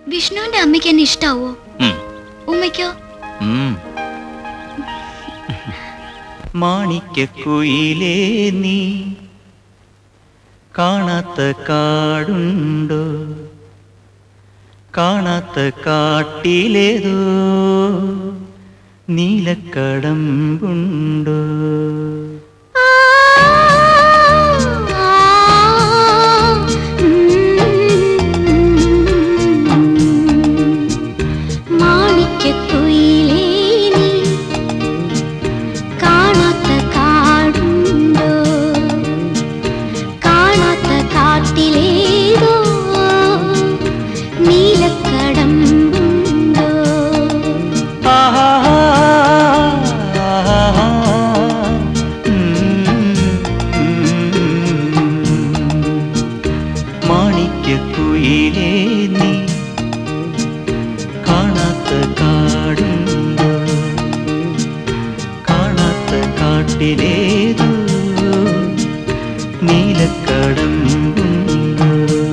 വിഷ്ണുവിന്റെ അമ്മയ്ക്ക് എന്നെ ഇഷ്ടാവോ ഉം. ഉമ്മയ്ക്കോ ഉം. മാണിക്കക്കുയിലേ നീ കാണാത്ത കാടുണ്ടോ കാണാത്ത കാട്ടിലേതോ നീലക്കടമ്പുണ്ടോ മാണിക്കക്കുയിലേ നീ കാണാത്ത കാടുണ്ടോ കാണാത്ത കാട്ടിലേതോ നീലക്കടമ്പുണ്ടോ ആഹാ, ആഹാ, ഉം, ഉം. മാണിക്യക്കുയിലേ നീ കാണാത്ത കാടുണ്ടോ കാണാത്ത കാട്ടിലേതോ നീലക്കടമ്പുണ്ടോ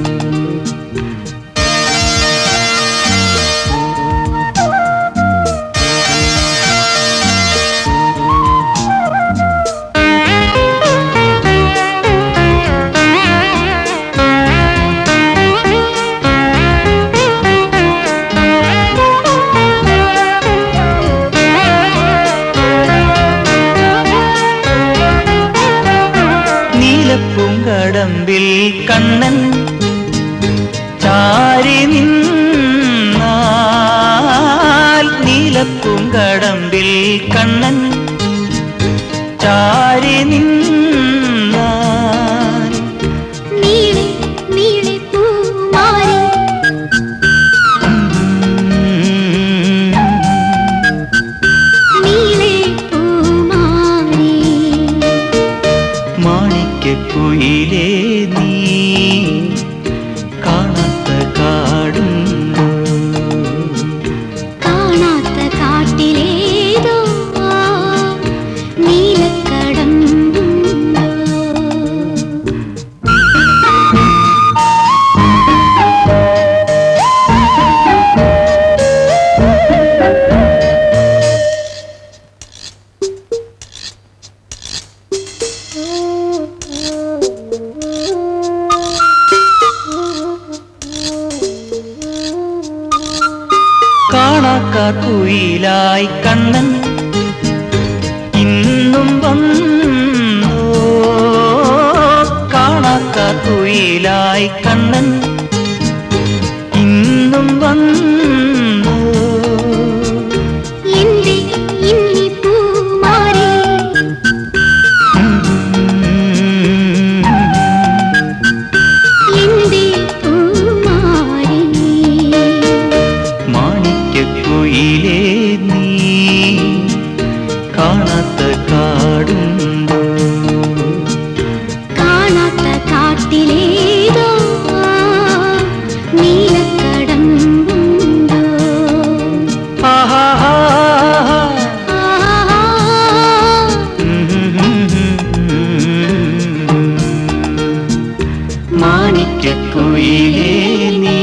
നീലപ്പൂങ്കടമ്പിൽ കണ്ണൻ ചാരി നിന്നാൽ നീലപ്പൂങ്കടമ്പിൽ കണ്ണൻ ചാരി നിന്നാൽ നീളെ നീളെ പൂമാരി നീളെ പൂമാരി മാണിക്യക്കുയിലേ നീ കാണാത്ത കാടുണ്ടോ കാണാത്ത കാട്ടിലേതോ നീലക്കടമ്പുണ്ടോ കാണാക്കാക്കുയിലായി കണ്ണൻ ഇന്നും വന്നോ കാണാക്കാക്കുയിലായി കണ്ണൻ ഇന്നും വന്നോ എന്റെ ഇന്നി പൂമാരി എന്റെ പൂമാരി മാണിക്യക്കുയിലേ നീ കാണാത്ത കാടുണ്ടോ കാണാത്ത കാട്ടിലേതോ നീലക്കടമ്പുണ്ടോ ആഹാ ആ മാണിക്യക്കുയിലേ നീ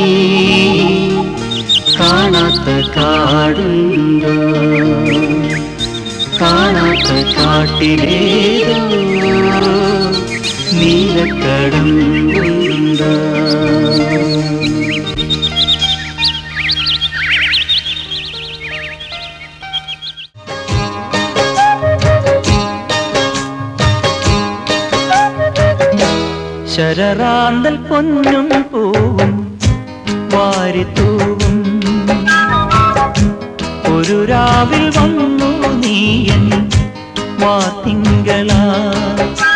കാണാത്ത കാടുണ്ടോ കാണാത്ത കാട്ടിലേതോ നീലക്കടമ്പുണ്ടോ ശരറാന്തൽ പൊന്നും പൂവും വാരിത്തൂവും ഒരു രാവിൽ വന്നു നീയൻ വാത്തിങ്കളാ